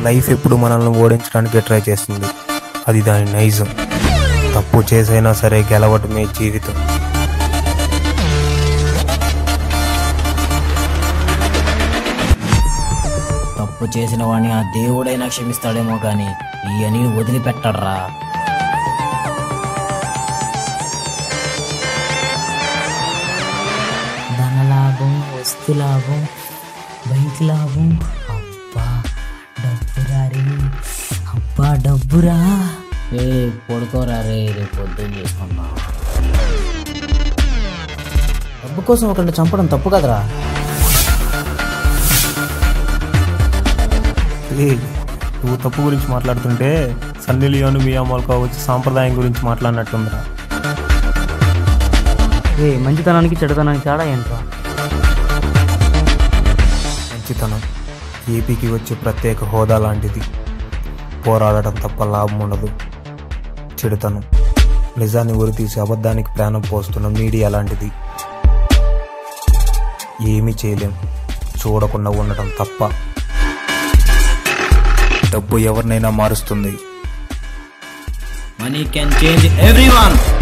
life ఎప్పుడు మనల్ని ఓడించడానికే try చేస్తుంది అది దాని నైజం తప్పు చేసైనా సరే గెలవటమే జీవితం తప్పు చేసిన వాడిని ఆ దేవుడైనా క్షమిస్తాడేమో కానీ ఈ అని వదిలిపెట్టడ్రా ధన లాభం వస్తు లాభం బైక్ లాభం అబ్బా డబ్బురా రే అబ్బా డబ్బురా ఏ పడుకోరా రే రేపు పొద్దున్న చేసుకున్నా డబ్బు కోసం ఒకరిని చంపడం తప్పు కదరా ఏయ్, నువ్వు తప్పు గురించి మాట్లాడుతుంటే సన్నీ లియోను మియా మోల్కా వచ్చి సాంప్రదాయం గురించి మాట్లాడినట్టుందిరా ఏ మంచితనానికి చెడుతనానికి తేడా ఏంట్రా మంచితనం ఏపీకి వచ్చే ప్రత్యేక హోదా లాంటిది పోరాడటం తప్ప లాభం ఉండదు చెడుతనం నిజాన్ని ఉరితీసి అబద్ధానికి ప్రాణం పోస్తున్న మీడియా లాంటిది ఏమీ చేయలేం చూడకుండా ఉండటం తప్ప డబ్బు ఎవరినైనా మారుస్తుంది money can change every one